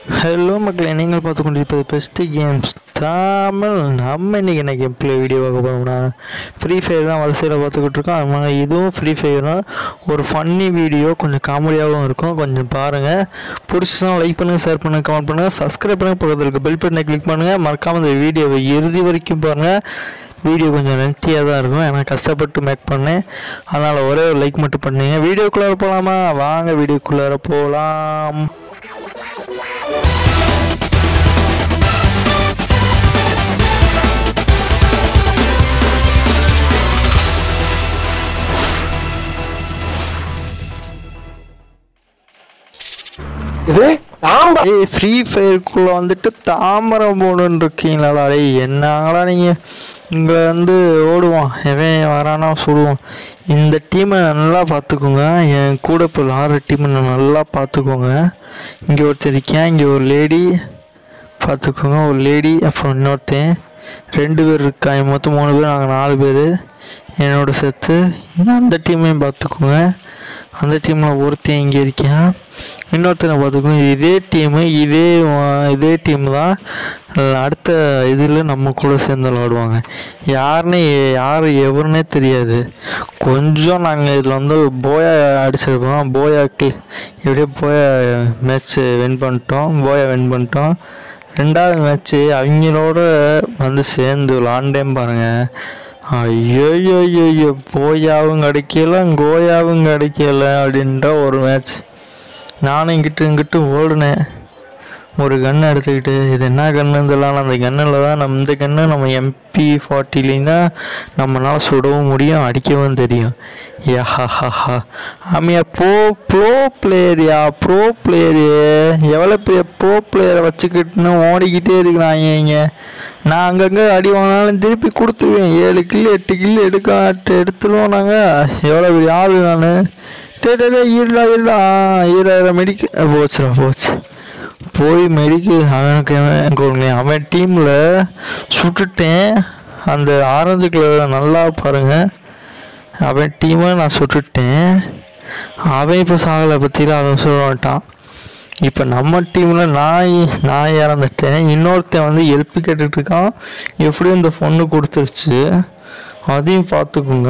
hello மக்களே நீங்கள் பார்த்து கொண்டிருப்பது பெஸ்ட் கேம்ஸ் தமிழ் நம்ம இன்றைக்கி என்ன கேம் பிளே வீடியோ பார்க்க போகிறோம்னா ஃப்ரீ ஃபயர் தான் வரிசையில் பார்த்துக்கிட்டு இருக்கோம் அதனால இதுவும் ஃப்ரீ ஃபயர் தான் ஒரு ஃபன்னி வீடியோ கொஞ்சம் காமெடியாகவும் இருக்கும் கொஞ்சம் பாருங்கள் பிடிச்சினா லைக் பண்ணுங்கள் ஷேர் பண்ணுங்கள் கமெண்ட் பண்ணுங்கள் சப்ஸ்கிரைப் பண்ணுங்கள் பக்கத்தில் இருக்க பெல் பட்டனை கிளிக் பண்ணுங்கள் மறக்காமல் இந்த வீடியோவை இறுதி வரைக்கும் பாருங்கள் வீடியோ கொஞ்சம் லென்த்தியாக தான் இருக்கும் ஏன்னா கஷ்டப்பட்டு மேக் பண்ணேன் அதனால் ஒரே ஒரு லைக் மட்டும் பண்ணுங்க வீடியோக்குள்ளார போகலாமா வாங்க வீடியோக்குள்ளார போகலாம் இது தாம்பா ஏய் ஃப்ரீ ஃபயருக்குள்ளே வந்துட்டு தாமரம் போகணுன்னு இருக்கீங்களா டேய் என்னங்களா நீங்கள் இங்கே வந்து ஓடுவான் எவன் வரானா சொல்லுவான் இந்த டீமை நல்லா பார்த்துக்கோங்க என் கூட இப்போ விளாட்ற டீமை நல்லா பார்த்துக்கோங்க இங்கே ஒருத்தர் இருக்கேன் இங்கே ஒரு லேடி பார்த்துக்கோங்க ஒரு லேடி அப்புறம் இன்னொருத்தன் ரெண்டு பேர் இருக்காங்க மொத்தம் மூணு பேர் நாங்கள் நாலு பேர் என்னோட சேர்த்து அந்த டீமையும் பார்த்துக்கோங்க அந்த டீமில் ஒருத்தன் இங்கே இருக்கேன் இன்னொருத்தனை பார்த்துக்கோங்க இதே டீமு இதே வா- இதே டீம் தான் அடுத்த இதில் நம்ம கூட சேர்ந்து விளாடுவாங்க யாருன்னு யார் எவருன்னே தெரியாது கொஞ்சம் நாங்கள் இதில் வந்து போயா அடிச்சிருக்கோம் போயாக்கு எப்படியோ போயா மேட்ச் வின் பண்ணிட்டோம் போயா வின் பண்ணிட்டோம் ரெண்டாவது மேட்ச்சு அவங்களோட வந்து சேர்ந்து விளாண்டேன் பாருங்கள் ஐயோ ஐயோ போயாவும் கிடைக்கல கோயாவும் கிடைக்கல அப்படின்ற ஒரு மேட்ச் நானும் இங்கிட்டு இங்கிட்டு ஓடினேன் ஒரு கன் எடுத்துக்கிட்டு இது என்ன கன்னுன்னு தெரியல அந்த கன்னில் தான் நம்ம இந்த கன்று நம்ம எம்பி ஃபார்ட்டிலின்னா நம்மளால் சுடவும் முடியும் அடிக்கவும் தெரியும் யா ஆமியா ப்ரோ ப்ரோ பிளேயரியா ப்ரோ பிளேயரு எவ்வளோ பெரிய ப்ரோ பிளேயரை வச்சுக்கிட்டுன்னு ஓடிக்கிட்டே இருக்கிறாங்க இங்கே நான் அங்கங்கே அடி வாங்கினாலும் திருப்பி கொடுத்துருவேன் ஏழு கில்லு எட்டு கில்லு எடுக்க எடுத்துருவோம் நாங்கள் எவ்வளோ பெரிய ஆள் நான் டே டே டே இருடா இருடா ஈராயிரம் மெடிக்க போச்சுடா போச்சு போய் மெடிக்கு அவனுக்கு அவன் கொடுங்க அவன் டீமில் சுட்டுட்டேன் அந்த ஆரஞ்சு கலர் நல்லா பாருங்க அவன் டீமை நான் சுட்டுட்டேன் அவன் இப்போ சாகலை பற்றியில் அவன் சொல்ல மாட்டான் இப்போ நம்ம டீமில் நான் நான் இறந்துட்டேன் இன்னொருத்தன் வந்து எழுப்பி கேட்டுட்டு இருக்கான் எப்படியும் இந்த பொண்ணு கொடுத்துருச்சு அதையும் பார்த்துக்குங்க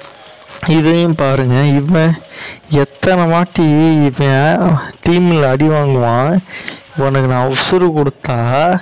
இதையும் பாருங்க இவன் எத்தனை வாட்டி இவன் டீமில் அடி வாங்குவான் உனக்கு நான் உசுறு கொடுத்தா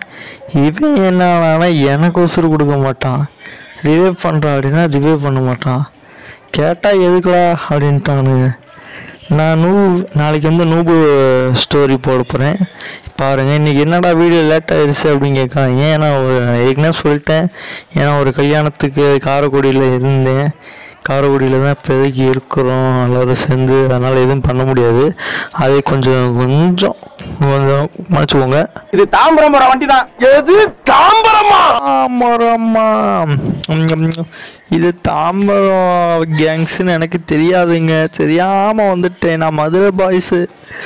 இவன் என்ன எனக்கு உசுறு கொடுக்க மாட்டான் ரிவைவ் பண்ணுறான் அப்படின்னா ரிவைவ் பண்ண மாட்டான் கேட்டால் எதுக்குடா அப்படின்ட்டானுங்க நான் நூ நாளைக்கு வந்து நூபு ஸ்டோரி போட போகிறேன் பாருங்கள் இன்றைக்கி என்னடா வீடியோ லேட் ஆயிடுச்சு அப்படின்னு கேட்காங்க ஏன்னா ஒரு ஏற்கனவே சொல்லிட்டேன் ஏன்னா ஒரு கல்யாணத்துக்கு காரைக்குடியில் இருந்தேன் காரைக்குடியில் தான் இப்போதைக்கு இருக்கிறோம் எல்லோரும் சேர்ந்து அதனால் எதுவும் பண்ண முடியாது அதை கொஞ்சம் கொஞ்சம் கொஞ்சம் மன்னிச்சுக்கோங்க இது தாம்பரம் போற வண்டி தான் எது தாம்பரமா தாமரம்மா உம், இது தாம்பரம் கேங்ஸ்னு எனக்கு தெரியாதுங்க தெரியாமல் வந்துட்டேன் நான் மதுரை பாய்ஸு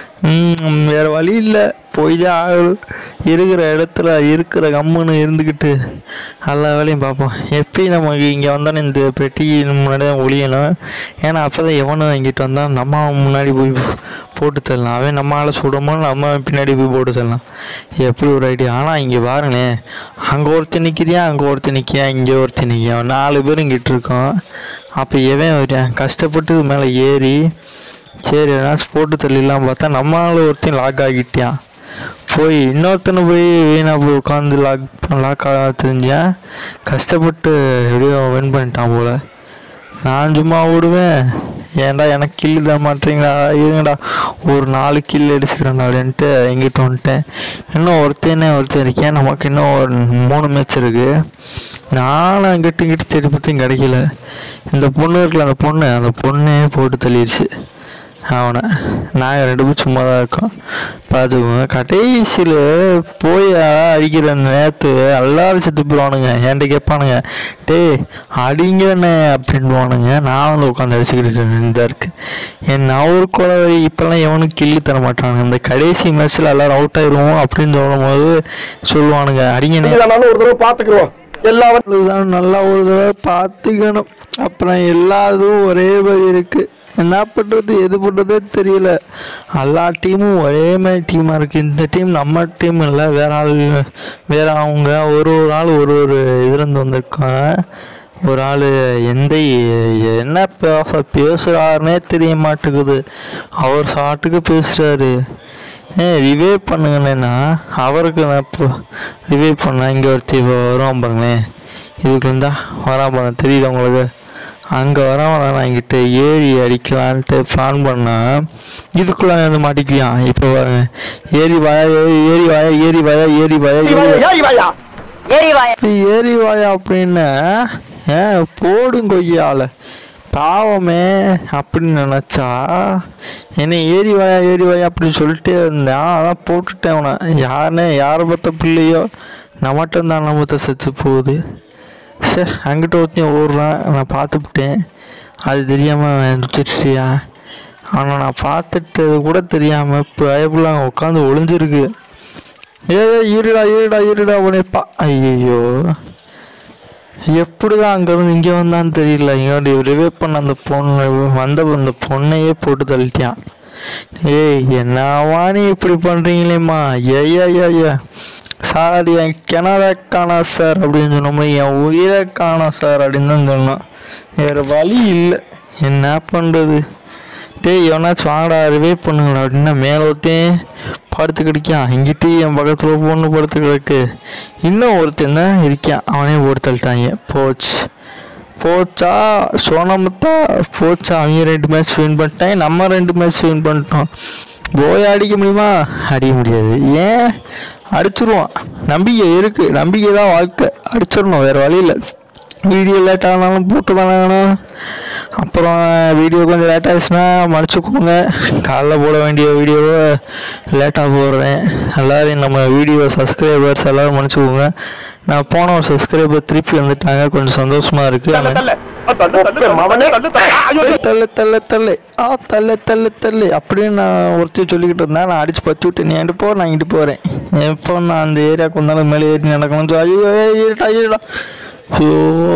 வேறு வழி இல்லை போய் தான் ஆகணும் இருக்கிற இடத்துல இருக்கிற கம்முன்னு இருந்துக்கிட்டு எல்லா வேலையும் பார்ப்போம் எப்பயும் நமக்கு இங்கே வந்தானே இந்த பெட்டி முன்னாடி தான் ஒழியணும் ஏன்னா அப்போ தான் எவனும் இங்கிட்டு வந்தால் நம்ம அவன் முன்னாடி போய் போட்டு தரலாம் அவன் நம்மளால் சுடமோ நம்ம பின்னாடி போய் போட்டு தரலாம் எப்படி ஒரு ஐடியா ஆனால் இங்கே பாருங்களேன் அங்கே ஒருத்தன் நிற்கிறியா அங்கே ஒருத்தன் நிற்கியா இங்கே ஒருத்தன் நிற்கியா நாலு பேரும் இங்கிட்டு இருக்கோம் அப்போ எவன் வருவான் கஷ்டப்பட்டு இது மேலே ஏறி சரி ஏதாச்சும் போட்டு தள்ளிடலாம் பார்த்தா நம்மளால ஒருத்தன் லாக் ஆகிட்டியான் போய் இன்னொருத்தனை போய் வீணாக போய் உட்காந்து லாக் லாக் ஆக தெரிஞ்சேன் கஷ்டப்பட்டு எப்படியோ வின் பண்ணிட்டான் போல் நான் சும்மா ஓடுவேன் ஏன்டா எனக்கு கில்லு தர மாட்டீங்களா இருங்கடா ஒரு நாலு கில் அடிச்சுக்கிறேன்டா அப்படின்ட்டு எங்கிட்ட வந்துட்டேன் இன்னும் ஒருத்தனே ஒருத்தன் இருக்கேன் நமக்கு இன்னும் ஒரு மூணு மேட்ச் இருக்குது நானும் அங்கிட்டு இங்கிட்டு தேடி பார்த்தும் கிடைக்கல இந்த பொண்ணு இருக்குல்ல அந்த பொண்ணு அந்த பொண்ணே போட்டு தள்ளிடுச்சு அவனை நாங்கள் ரெண்டு பேரும் சும்மா தான் இருக்கோம் பார்த்துக்கோங்க கடைசியில் போய் அடிக்கிற நேரத்து எல்லாரும் செத்து போயிடுவானுங்க என்கிட்ட கேட்பானுங்க டேய் அடிங்கண்ணே அப்படின்வானுங்க நான் வந்து உட்காந்து அடிச்சுக்கிட்டு இருக்கேன் இந்த இருக்கு என் அவர் கூட இப்போல்லாம் எவனும் கில்லு தர மாட்டானுங்க இந்த கடைசி மேட்ச்சில் எல்லாரும் அவுட் ஆயிடுவோம் அப்படின்னு சொல்லும் போது சொல்லுவானுங்க அடிங்கண்ணே இல்லைனாலும் ஒரு தடவை பாத்துக்கிறோம் எல்லாரும் தான் நல்லா ஒரு தடவை பார்த்துக்கணும் அப்புறம் எல்லா இதுவும் ஒரே மாதிரி இருக்கு என்ன பண்ணுறது எது பண்ணுறதே தெரியல எல்லா டீமும் ஒரே மாதிரி டீமாக இருக்குது இந்த டீம் நம்ம டீம் இல்லை வேற ஆள் வேற அவங்க ஒரு ஒரு ஆள் ஒரு ஒரு இதுலேருந்து வந்திருக்காங்க ஒரு ஆள் எந்த என்ன பேச பேசுகிறாருனே தெரிய மாட்டேங்குது அவர் சாட்டுக்கு பேசுகிறாரு ஏ ரிவைவ் பண்ணுங்கண்ணேண்ணா அவருக்கு நான் இப்போ ரிவைவ் பண்ணேன் இங்கே ஒருத்தி வருவான் பாருங்களேன் இதுக்கு இருந்தா வரான் பாருங்க தெரியுது உங்களுக்கு அங்கே வரவன் நான் என்கிட்ட ஏறி அடிக்கலான்ட்டு பிளான் பண்ணேன் இதுக்குள்ளே வந்து மாட்டிக்குவான் இப்போ பாருங்க ஏறி வாயா ஏறி ஏறி வாயா ஏறி வாயா ஏறி வாயா ஏறி வாயா ஏய் வாயா ஏறி வாயா இது ஏறி வாயா அப்படின்னு ஏன் போடும் கொய்யால பாவமே அப்படின்னு நினச்சா என்னை ஏறி வாயா ஏறி வாயா அப்படின்னு சொல்லிட்டே இருந்தேன் அதான் போட்டுட்டேன் அவனை யாருனே யாரை பார்த்த பிள்ளையோ நம்மகிட்ட தான் நம்ம செத்து போகுது சே அங்கிட்ட ஒருத்தையும் ஓடுறான் நான் பார்த்துவிட்டேன் அது தெரியாமல் விட்டுட்டியா ஆனால் நான் பார்த்துட்டது கூட தெரியாமல் இப்போ பயப்புள்ள அங்கே உட்காந்து ஒளிஞ்சிருக்கு ஏ இருடா இருடா இருடா உனைப்பா ஐயோ எப்படிதான் அங்கேருந்து இங்கே வந்தான்னு தெரியல இங்கே ரிவைவ் பண்ண அந்த பொண்ணு வந்த அந்த பொண்ணையே போட்டு தள்ளிட்டான் ஏய் என்னவா நீ இப்படி பண்ணுறீங்களேம்மா ஐயா ஐயா சார் என் கிணற காணா சார் அப்படின்னு சொன்னோம் என் உயிரை காணா சார் அப்படின்னு தான் சொன்னோம் வேறு வழி இல்லை என்ன பண்ணுறது டேய் எவனாச்சும் வாங்கடா ரிவைவ் பண்ணுங்கடா அப்படின்னா மேலே ஒருத்தன் படுத்து கிடக்கான் இங்கிட்டு என் பக்கத்தில் பொண்ணு படுத்து கிடக்கு இன்னும் ஒருத்தன் தான் இருக்கான் அவனே போட்டு தள்ளிட்டாங்க போச்சு போச்சா சோனமுத்தா போச்சா அவங்க ரெண்டு மேட்ச் வின் பண்ணிட்டேன் நம்ம ரெண்டு மேட்ச் வின் பண்ணிட்டோம் போய் அடிக்க முடியுமா அடிக்க முடியாது ஏன் அடிச்சிருவான் நம்பிக்கை இருக்குது நம்பிக்கை தான் வாழ்க்கை அடிச்சிடணும் வேறு வழி இல்லை வீடியோ லேட் ஆனாலும் போட்டு தானே அப்புறம் வீடியோ கொஞ்சம் லேட் ஆயிடுச்சுன்னா மன்னிச்சுக்கோங்க காலைல போட வேண்டிய வீடியோவை லேட்டாக போடுறேன் எல்லோரும் நம்ம வீடியோ சப்ஸ்கிரைபர்ஸ் எல்லோரும் மன்னிச்சுக்கோங்க நான் போன ஒரு சப்ஸ்கிரைபர் திருப்பி வந்துட்டாங்க கொஞ்சம் சந்தோஷமாக இருக்குது தள்ள தள்ள மவனே ஐயோ தள்ளு தள்ளு தள்ளு ஆ தள்ளு தள்ளு தள்ளு அப்படின்னு நான் ஒருத்தி சொல்லிக்கிட்டு இருந்தேன் நான் அடிச்சு பத்து விட்டு நீ என்கிட்ட போ நான் இங்கிட்டு போகிறேன் எப்போ நான் அந்த ஏரியாவுக்கு வந்தாலும் மேலே ஏறி நடக்கணும்னு சொல்லி ஐயோ ஏய், இருடா இருடா ஐயோ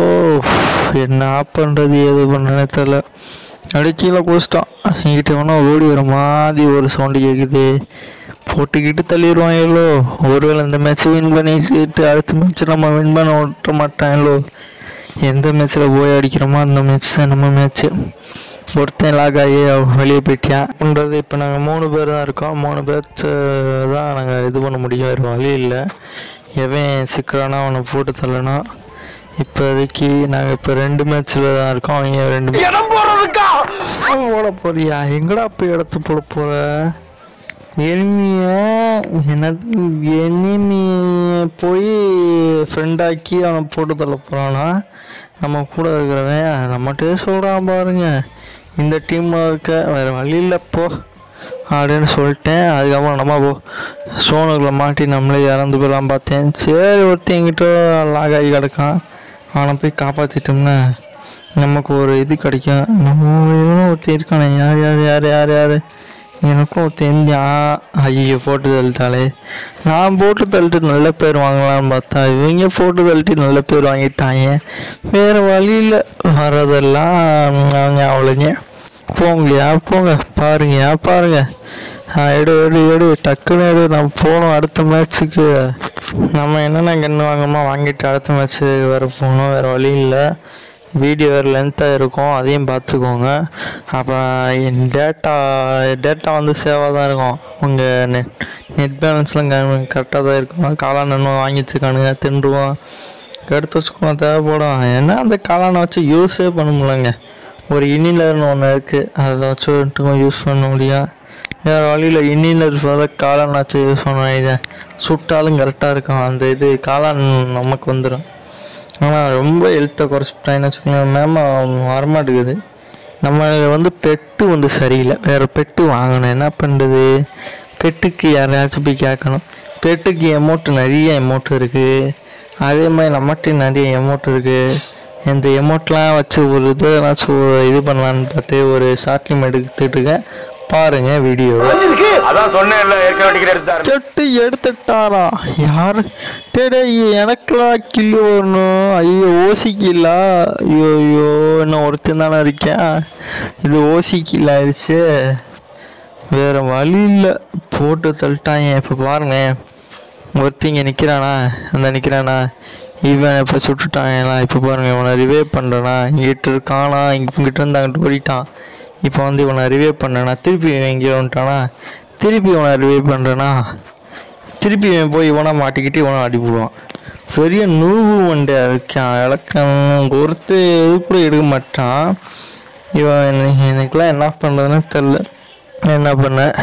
என்ன பண்ணுறது எது பண்ணுறேன்னு தெரில அப்படியே கீழே குடிச்சிட்டான் என்கிட்ட வேணா ஓடி வர மாதிரி ஒரு சவுண்டு கேட்குது போட்டுக்கிட்டு தள்ளிடுவான் எல்லோ ஒருவேளை இந்த மேட்ச் வின் பண்ணிட்டு அடுத்த மேட்ச் நம்ம வின் பண்ண விட்ட மாட்டாங்களோ எந்த மேட்ச்சில் போய் அடிக்கிறோமோ அந்த மேட்ச் தான் நம்ம மேட்ச்சு ஒருத்தன் லாக் ஆகி அவன் வெளியே போயிட்டான் பண்ணுறது இப்போ நாங்கள் மூணு பேர் தான் இருக்கோம் மூணு பேர் தான் நாங்கள் இது பண்ண முடியும் வேறு வழி இல்லை எவன் சிக்கிறானோ அவனை போட்டு தள்ளணும் இப்போதைக்கு நாங்கள் இப்போ ரெண்டு மேட்ச்சில் தான் இருக்கோம் அவங்க ரெண்டு இடம் போறதுக்கா போட போறியா எங்கடா போய் இடத்து போட போற எனிமிய என்னது எனிமிய போய் ஃப்ரெண்டாக்கி அவனை போட்டு தள்ள போகிறானா நம்ம கூட இருக்கிறவன் நம்மகிட்டே சொல்கிறான் பாருங்க இந்த டீமில் இருக்க வேறு வழி இல்லை போ அப்படின்னு சொல்லிட்டேன் அதுக்கப்புறம் நம்ம போ சோனுக்குள்ள மாட்டி நம்மளே இறந்து போயிடலாம் பார்த்தேன் சரி ஒருத்தன் எங்கிட்ட லாக் ஆகி கிடக்கான் அவனை போய் காப்பாற்றிட்டோம்னா நமக்கு ஒரு இது கிடைக்கும் நம்ம இவனும் ஒருத்தன் இருக்கானே யார் யார் யார் யார் யார் எனக்கும் ஒருத்தன் இருந்தான் ஐயோ போட்டு தள்ளிட்டாலே நான் போட்டு தள்ளிட்டு நல்ல பேர் வாங்கலாம்னு பார்த்தா இவங்க போட்டு தள்ளிட்டு நல்ல பேர் வாங்கிட்டாங்க வேறு வழியில் வர்றதெல்லாம் அவங்க அவ்வளோங்க போங்கலையா போங்க பாருங்கயா பாருங்க ஆ, எடு எடு எடு டக்குன்னு எடு நம்ம போகணும் அடுத்த மேட்ச்சுக்கு நம்ம என்னென்ன கன்று வாங்கணுமோ வாங்கிட்டு அடுத்த மேட்ச்சு வேறு போகணும் வேறு வழி இல்லை வீடியோ வேறு லென்த்தாக இருக்கும் அதையும் பார்த்துக்கோங்க அப்புறம் டேட்டா டேட்டா வந்து சேவாக தான் இருக்கும் உங்கள் நெட் நெட் பேலன்ஸ்லாம் கரெக்டாக தான் இருக்கும் காளான் இன்னும் வாங்கி வச்சுக்கானுங்க தின்றுவோம் எடுத்து வச்சுக்கோங்க தேவைப்படும் ஏன்னா அந்த காளானை வச்சு யூஸே பண்ண முடியலங்க ஒரு இனிலர்னு ஒன்று இருக்குது அதை வச்சு வந்துட்டு யூஸ் பண்ண முடியும் வேறு வழியில் இன்னிலர் சொல்ல காளான் வச்சு யூஸ் பண்ண வேண்டியது சுட்டாலும் கரெக்டாக இருக்கும் அந்த இது காளான் நமக்கு வந்துடும் ஆனால் ரொம்ப ஹெல்த்தை குறைச்சிட்டாங்கன்னு வச்சுக்கோங்களேன் மேம் வரமாட்டேங்குது நம்ம வந்து பெட்டு வந்து சரியில்லை வேறு பெட்டு வாங்கணும் என்ன பண்ணுறது பெட்டுக்கு யாரையாச்சும் போய் கேட்கணும் பெட்டுக்கு எமௌண்ட்டு நிறைய எமௌண்ட் இருக்குது அதே மாதிரி நம்மகிட்ட நிறைய எமௌண்ட் இருக்குது இந்த எமௌண்ட்லாம் வச்சு ஒரு இது ஏதாச்சும் ஒரு இது பண்ணலான்னு பார்த்து ஒரு ஷார்ட் ஃபிலிம் எடுத்துட்டு இருக்கேன் பாருங்கள் வீடியோ இருக்கு அதான் சொன்னேன்ல ஏற்கனவே டிக்கெட் எடுத்தாரு கெட்டு எடுத்துட்டாரா யாரு டேடே எனக்கெல்லாம் கில்லு வரணும் ஐயோ ஓசி கில்லா ஐயோ ஐயோ இன்னும் ஒருத்தன் தானே இருக்கேன் இது ஓசி கில் ஆயிடுச்சு வேற வழி இல்லை போட்டு தள்ளிட்டாங்க இப்போ பாருங்க ஒருத்தங்க நிற்கிறானா அந்த நிற்கிறானா இவன் இப்போ சுட்டுட்டாங்கலாம் இப்போ பாருங்க இவனை ரிவைவ் பண்ணுறானா இங்கிட்ட இருக்கானா இங்கிட்ட இருந்து அங்கிட்டு ஓடிட்டான் இப்போ வந்து இவனை ரிவைவ் பண்ணனா திருப்பி இவன் எங்கேயோ வந்துட்டானா திருப்பி இவனை ரிவைவ் பண்ணுறனா திருப்பி இவன் போய் இவனை மாட்டிக்கிட்டு இவனை அடி போடுவான் பெரிய நூவு மண்டையா இருக்கான் இலக்கம் ஒருத்தர் இது கூட எடுக்க மாட்டான் இவன் எனக்கு- எனக்கெல்லாம் என்ன பண்ணுறதுன்னு தெரில என்ன பண்ணேன்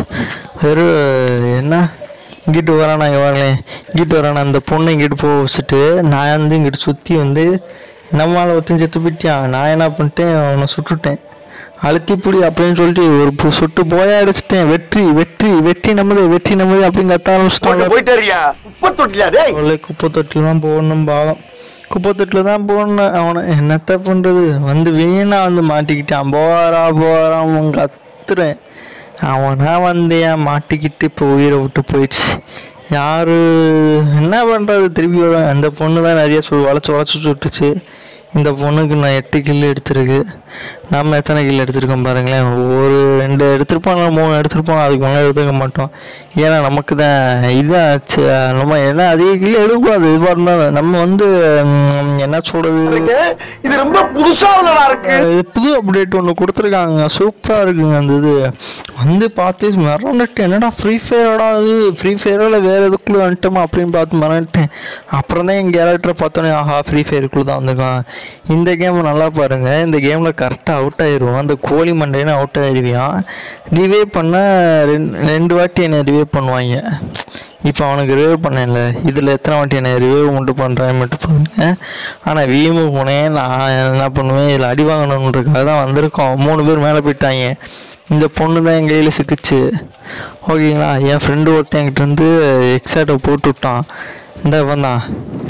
வெறும் என்ன இங்கிட்டு வரானா இவங்களே இங்கிட்டு வரானா அந்த பொண்ணை இங்கிட்டு போக வச்சுட்டு நான் வந்து இங்கிட்டு சுற்றி வந்து நம்மளால் ஒருத்தன் செத்து போயிட்டான் நான் என்ன பண்ணிட்டேன் அவனை சுட்டுட்டேன் அழுத்திப்புடி அப்படின்னு சொல்லிட்டு ஒரு பு- சுட்டு போய அடிச்சிட்டேன் வெற்றி வெற்றி வெற்றி நம்மது வெற்றி நம்மது அப்படின்னு கத்த ஆரம்பிச்சிட்டாங்க போயிட்டாரியா உப்ப தொட்டியா டேய் அவளே குப்பை தொட்டில் தான் போடணும் பாவம் குப்பை தொட்டில் தான் போடணும் அவனை என்னத்த பண்ணுறது வந்து வீணா வந்து மாட்டிக்கிட்டான் போறா போறான் கத்துறேன் அவனா வந்து ஏன் மாட்டிக்கிட்டு இப்போ உயிரை விட்டு போயிடுச்சு யாரு என்ன பண்ணுறது திருப்பி வரும் அந்த பொண்ணு தான் நிறைய சொல் வளைச்சி வளைச்சி சுட்டுச்சு இந்த பொண்ணுக்கு நான் எட்டு கில்லு எடுத்திருக்கு நம்ம எத்தனை கில்லு எடுத்திருக்கோம் பாருங்களேன் ஒரு ரெண்டு எடுத்திருப்போம் இல்லை மூணு எடுத்திருப்போம் அதுக்கு மேலே எடுத்துக்க மாட்டோம் ஏன்னா நமக்கு தான் இதாச்சு நம்ம என்ன அதிக கில்லு எடுக்கக்கூடாது இதுவாக இருந்தாலும் நம்ம வந்து ம், என்ன சொல்கிறது இது ரொம்ப புதுசா உள்ளதா இருக்கு இது புது அப்டேட் ஒன்று கொடுத்துருக்காங்க சூப்பராக இருக்குங்க அந்த இது வந்து பார்த்து மறந்துட்டேன் என்னடா ஃப்ரீ ஃபயரோட இது ஃப்ரீ ஃபயரோட வேறு எதுக்குள்ளே வந்துட்டோமா அப்படின்னு பார்த்து மறந்துட்டேன் அப்புறம் தான் என் கேரக்டரை பார்த்தோன்னே ஆஹா ஃப்ரீ ஃபயருக்குள்ளே தான் வந்திருக்கான் இந்த கேம் நல்லா பாருங்கள் இந்த கேமில் கரெக்டாக அவுட் ஆயிடுவோம் அந்த கோழி மண்டைன்னு அவுட் ஆயிடுவியான் ரிவே பண்ண ரெண்டு ரெண்டு வாட்டி என்னை ரிவே பண்ணுவாங்க இப்போ அவனுக்கு ரிவைவ் பண்ணல இதில் எத்தனை வாட்டி என்னை ரிவைவ் மட்டும் பண்ணுறேன் மட்டும் பாருங்க ஆனால் வீமு போனேன் நான் என்ன பண்ணுவேன் இதில் அடி வாங்கணுன்றதுக்காக தான் வந்திருக்கோம் மூணு பேர் மேலே போயிட்டாங்க இந்த பொண்ணு தான் என் கையில் சிக்கிச்சு ஓகேங்களா என் ஃப்ரெண்டு ஒருத்தன் என்கிட்ட இருந்து எக்ஸாட்டை போட்டு விட்டான் இந்த வந்தான்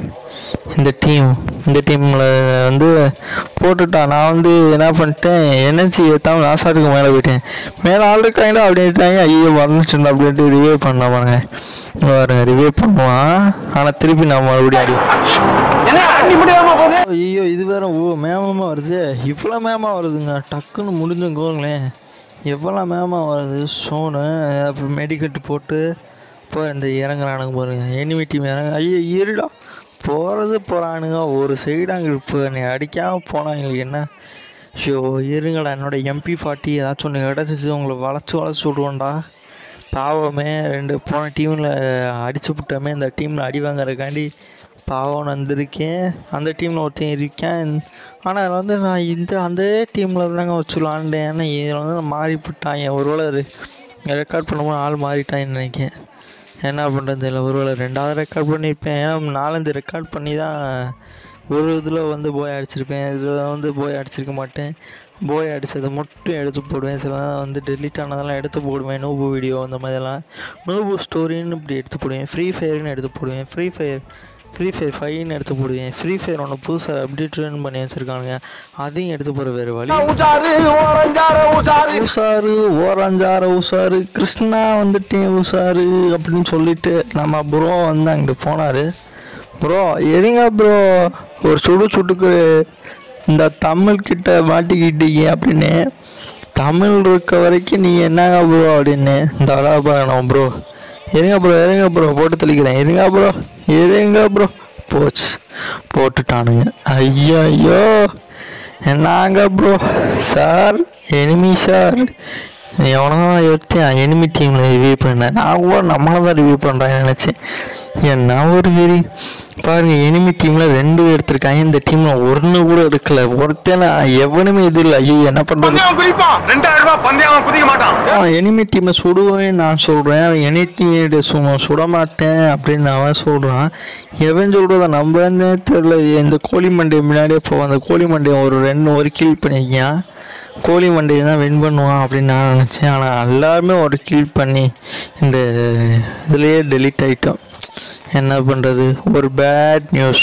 இந்த டீம் இந்த டீமில் வந்து போட்டுட்டான் நான் வந்து என்ன பண்ணிட்டேன் எனர்ஜி ஏற்றாமல் நாசாட்டுக்கு மேலே போயிட்டேன் மேலே ஆள் இருக்காங்களா அப்படின்ட்டாங்க ஐயோ மறந்துட்டு அப்படின்ட்டு ரிவே பண்ண பாருங்க இங்க பாருங்க ரிவே பண்ணுவான் ஆனால் திருப்பி நான் மறுபடியும் அடி என்ன அண்ணி முடியாம போகுது ஐயோ இது வேற ஓ மேமமாக வருது இவ்வளோ மேமாக வருதுங்க டக்குன்னு முடிஞ்சுங்கோங்களேன் எவ்வளோ மேமாக வருது சோனு அப்புறம் மெடிக்கெட்டு போட்டு இப்போ இந்த இறங்குறானுங்க பாருங்க எனிமி டீம் இறங்க ஐயோ இருடா போகிறது போகிறானுங்க ஒரு சைடு அங்கே இப்போ நீ அடிக்காமல் போனாங்களுக்கு என்ன ஷோ இருங்கடா என்னோட எம்பி ஃபார்ட்டி ஏதாச்சும் ஒன்று கிடச்சிச்சு உங்களை வளைச்சி வளைச்சி விடுவோம்டா பாவமே ரெண்டு போன டீமில் அடிச்சு விட்டோமே இந்த டீமில் அடி வாங்குறதுக்காண்டி பாவம் வந்திருக்கேன் அந்த டீமில் ஒருத்தன் இருக்கேன் ஆனால் அதில் வந்து நான் இந்த அந்த டீமில் தாங்க வச்சு விளாண்டேன் ஏன்னா இதில் வந்து நான் மாறி விட்டாங்க ஒருவேளை ரெக்கார்ட் பண்ணும்போது ஆள் மாறிட்டான்னு நினைக்கிறேன் என்ன பண்ணுறது இல்லை ஒருவேளை ரெண்டாவது ரெக்கார்ட் பண்ணியிருப்பேன் ஏன்னா நாலஞ்சு ரெக்கார்ட் பண்ணி தான் ஒரு இதில் வந்து போய் அடிச்சிருப்பேன் இதில் வந்து போய் அடிச்சிருக்க மாட்டேன் போய் அடித்ததை மட்டும் எடுத்து போடுவேன் சில நேரம் வந்து டெலிட் ஆனதெல்லாம் எடுத்து போடுவேன் நோபு வீடியோ அந்த மாதிரிலாம் நோபு ஸ்டோரின்னு இப்படி எடுத்து போடுவேன் ஃப்ரீ ஃபயர்னு எடுத்து போடுவேன் ஃப்ரீ ஃபயர் ஃப்ரீ ஃபயர் ஃபைன்னு எடுத்து போடுவேன் ஃப்ரீ ஃபயர் ஒன்று புதுசாக அப்டேட்னு பண்ணி வச்சுருக்கானுங்க அதையும் எடுத்து போகிற வேறு வழி உசாரு ஓரஞ்சாரு உசாரு உஷாரு ஓரஞ்சார உஷாரு கிருஷ்ணா வந்துட்டேன் உஷாரு அப்படின்னு சொல்லிட்டு நம்ம ப்ரோ வந்து அங்கிட்டு போனார் ப்ரோ எரிங்க ப்ரோ ஒரு சுடு சுட்டுக்கு இந்த தமிழ் கிட்ட மாட்டிக்கிட்டீங்க அப்படின்னு தமிழ் இருக்க வரைக்கும் நீ என்னங்க ப்ரோ அப்படின்னு இந்த வரா பாருங்க ப்ரோ இருங்க ப்ரோ இருங்க ப்ரோ போட்டு தெளிக்கிறேன் இருங்க ப்ரோ இருங்க ப்ரோ போச்சு போட்டுட்டானுங்க ஐயோ ஐயோ என்னங்க ப்ரோ சார் எனிமி சார் எவனோ எடுத்தேன் எனிமி டீமில் ரிவ்யூ பண்ணேன் நான் கூட நம்மளை தான் ரிவ்யூ பண்ணுறேன்னு நினச்சேன் என்ன ஒரு வெறி பாருங்க எனிமி டீமில் ரெண்டு எடுத்திருக்காங்க இந்த டீமில் ஒன்று கூட எடுக்கல ஒருத்தனை எவனுமே இது இல்லை ஐயோ என்ன பண்ணுறது பந்தயம் குதிப்பான் ரெண்டாயிரம் ரூபாய் பந்தயம் அவன் குதிக்க மாட்டான் எனிமி டீமை சுடுவேன் நான் சொல்கிறேன் எனி டீம் சு சுட மாட்டேன் அப்படின்னு அவன் சொல்கிறான் எவன் சொல்கிறத நம்பன்னே தெரில இந்த கோழி மண்டையை முன்னாடியே போவான் அந்த கோழி மண்டையை ஒரு ரெண்டு ஒரு கில் பண்ணியிருக்கான் கோழி மண்டையை தான் வின் பண்ணுவான் அப்படின்னு நான் நினச்சேன் ஆனால் எல்லாருமே ஒரு கில் பண்ணி இந்த இதுலேயே டெலீட் ஆகிட்டோம் என்ன பண்ணுறது ஒரு பேட் நியூஸ்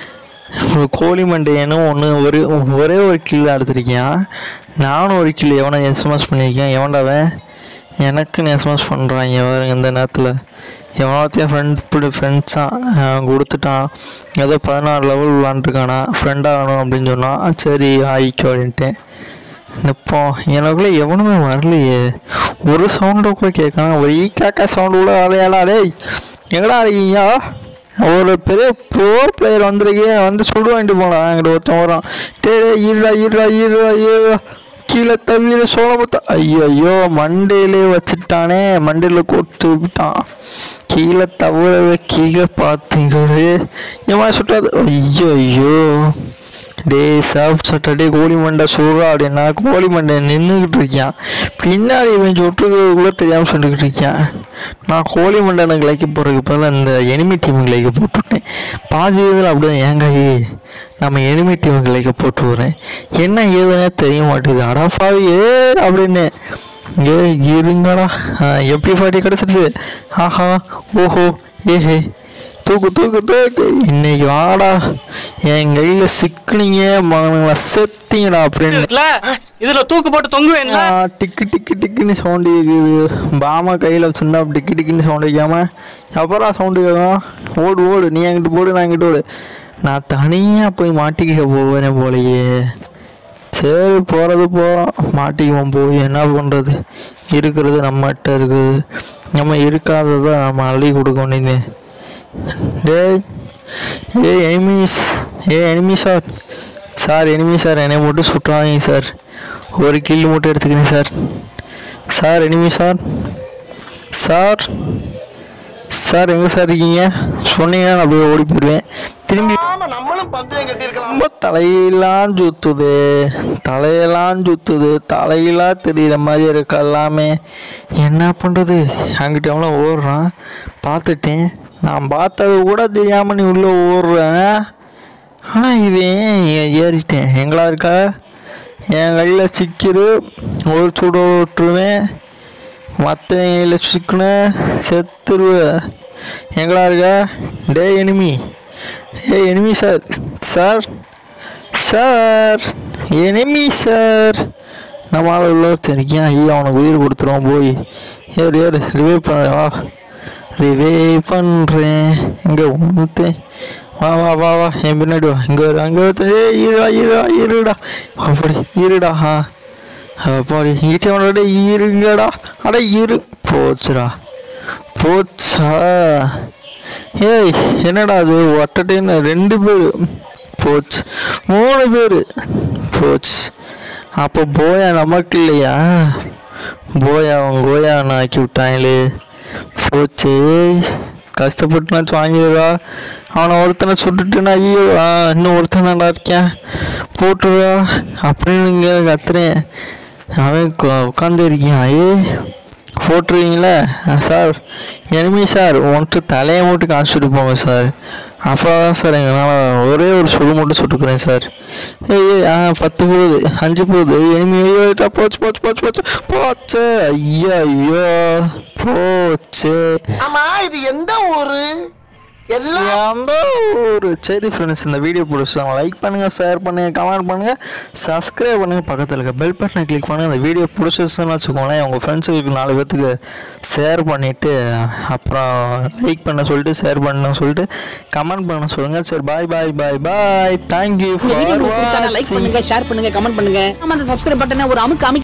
ஒரு கோழி மண்டையனும் ஒன்று ஒரு ஒரே ஒரு கில் எடுத்திருக்கேன் நானும் ஒரு கில் எவனை எஸ்எம்எஸ் பண்ணியிருக்கேன் எவன்டாவன் எனக்குன்னு எஸ்எம்எஸ் பண்ணுறாங்க பாருங்க இந்த நேரத்தில் எவ்வளோத்தையும் ஃப்ரெண்ட் இப்படி ஃப்ரெண்ட்ஸாக கொடுத்துட்டான் ஏதோ பதினாறு லெவல் விளாண்டுருக்கானா ஃப்ரெண்டாகணும் அப்படின்னு சொன்னான் சரி ஆயிக்கோ அப்படின்ட்டேன் நிற்போம் எனக்குள்ளே எவனுமே வரலையே ஒரு சவுண்டை கூட கேட்கணும் ஒரு ஈ காக்கா சவுண்டு கூட வரலையாடா டேய் எங்கடா இருக்கீங்க ஒரு பெரிய ப்ரோர் பிளேயர் வந்திருக்கே வந்து சுடு வாங்கிட்டு போகலாம் என்கிட்ட ஒருத்தன் வரான் டே டேய் ஈரடா ஈரடா ஈரடா ஈரடா கீழே தவிர சோழமுத்தா ஐயோ ஐயோ மண்டையிலே வச்சுட்டானே மண்டையில் கொட்டு விட்டான் கீழே தவறத கீழே பார்த்தீங்களே ஏமா சுட்டாது ஐயோ ஐயோ டேய் சாப் சட்டே கோழி மண்டை சூறா அப்படின்னா கோழி மண்டை நின்றுக்கிட்டு இருக்கான் பின்னாடி இவன் சுட்டுறது கூட தெரியாமல் சொல்லிக்கிட்டு இருக்கான் நான் கோழி மண்டை எனக்கு லைக்க போகிறதுக்கு பதிலாக இந்த எனிமி டீமுக்கு லைக்க போட்டுவிட்டேன் பாதி இதில் அப்படிதான் ஏங்காயி நம்ம எனிமி டீமுக்கு லைக்க போட்டு வரேன் என்ன ஏதுன்னே தெரிய மாட்டேங்குது அடாப்பாவி ஏ அப்படின்னு ஏ இருங்கடா எம்பி ஃபார்ட்டி கிடச்சிருச்சு ஆஹா ஓஹோ ஏஹே தூக்கு தூக்கு தூக்கு இன்னைக்கு வாடா என் கையில் சிக்கினீங்க மகனுங்களா செத்தீங்கடா அப்படின்னு இருக்குல்ல இதுல தூக்கு போட்டு தொங்குவேன்ல ஆ, டிக்கு டிக்கு டிக்குன்னு சவுண்டு கேட்குது பாமா கையில் வச்சுருந்தா டிக்கு டிக்குன்னு சவுண்டு வைக்காம அப்புறம் சவுண்டு கேட்கும் ஓடு ஓடு நீ என்கிட்ட போடு நான் என்கிட்ட ஓடு நான் தனியாக போய் மாட்டிக்க போவேன் போலையே சரி போகிறது போகிறோம் மாட்டிக்குவோம் போய் என்ன பண்ணுறது இருக்கிறது நம்மகிட்ட இருக்குது நம்ம இருக்காததை நம்ம அள்ளி கொடுக்க வேண்டியது டேய் ஏ எனிமீஸ் ஏ enemy sir sir enemy sir என்னை மட்டும் சுட்டுறாதீங்க சார் ஒரு கில் மட்டும் எடுத்துக்கிறேன் sir sir enemy sir sir sir எங்கே சார் இருக்கீங்க சொன்னீங்கன்னா நான் அப்படியே ஓடி போயிடுவேன் திரும்பி ஆமா நம்மளும் பந்தயம் கட்டி இருக்கலாம் ரொம்ப தலையெல்லாம் சுத்துது தலையெல்லாம் சுத்துது தலையெல்லாம் தெரியுற மாதிரி இருக்கு எல்லாமே என்ன பண்ணுறது அங்கிட்ட எவ்வளோ ஓடுறான் பார்த்துட்டேன் நான் பார்த்தது கூட தெரியாமல் நீ உள்ளே ஓடுறேன் ஆனால் இவன் ஏ- ஏறிட்டேன் எங்களா இருக்கா என் கையில் சிக்கிரு ஒரு சுட விட்டுருவேன் மற்றவங்கள சிக்கணும் செத்துருவேன் எங்களா இருக்கா டே எனிமி ஏ enemy sir sir sir enemy sir நம்மளால் உள்ள தெரியும் ஐயா அவனுக்கு உயிர் கொடுத்துருவோம் போய் ஏறு ஏறு ரிவே பண்ண வா ரிவே பண்ணுறேன் இங்கே ஒன்றுத்தேன் வா வா வா வா என் பின்னாடி வா இங்கே வரு அங்கே ஒருத்தன் ஏய் இருடா இருடா இருடா அப்படி இருடா ஆ அப்பாடி இங்கிட்ட அவனோட இருங்கடா அட இரு போச்சுடா போச்சா ஏய் என்னடா அது ஒட்டட்டேன்னு ரெண்டு பேர் போச்சு மூணு பேர் போச்சு அப்போ போயா நமக்கு இல்லையா போயா அவன் கோயான்னு ஆக்கி விட்டாங்களே போச்சு கஷ்டப்பட்டுனாச்சும் வாங்கிடுவா அவனை ஒருத்தனை சுட்டுட்டுனா ஐயோ ஆ, இன்னும் ஒருத்தன் நல்லா இருக்கேன் போட்டுருவா அப்படின்னு இங்கே கத்துறேன் அவன் உட்காந்து இருக்கியான் ஏ போட்டுருவீங்களா சார் எனிமி சார் ஒன்ட்டு தலையை மட்டும் காமிச்சிட்டு போங்க சார் அப்போ தான் சார் எங்களால் ஒரே ஒரு சுடு மட்டும் சுட்டுக்கிறேன் சார் ஏய் ஏய், ஆ பத்து போகுது அஞ்சு போகுது எனிமி ஐயோ ஐயோ, போச்சு போச்சு போச்சு போச்சு போச்சு ஐயோ ஐயோ போச்சு ஆமா இது எந்த ஊரு எல்லாம் அந்த ஒரு சரி ஃப்ரெண்ட்ஸ் இந்த வீடியோ பிடிச்சாங்க லைக் பண்ணுங்கள் ஷேர் பண்ணுங்கள் கமெண்ட் பண்ணுங்கள் சப்ஸ்கிரைப் பண்ணுங்கள் பக்கத்தில் இருக்க பெல் பட்டனை கிளிக் பண்ணுங்கள் இந்த வீடியோ பிடிச்சிச்சுன்னு வச்சுக்கோங்களேன் உங்கள் ஃப்ரெண்ட்ஸுக்கு நாலு பேர்த்துக்கு ஷேர் பண்ணிவிட்டு அப்புறம் லைக் பண்ண சொல்லிட்டு ஷேர் பண்ண சொல்லிட்டு கமெண்ட் பண்ண சொல்லுங்கள் சரி bye bye bye bye thank you இந்த வீடியோ ஃபார் உங்களுக்கு பிடிச்சா லைக் பண்ணுங்க ஷேர் பண்ணுங்க கமெண்ட் பண்ணுங்க நம்ம அந்த சப்ஸ்கிரைப் பட்டனை ஒரு அமுக்கு அமுக்கி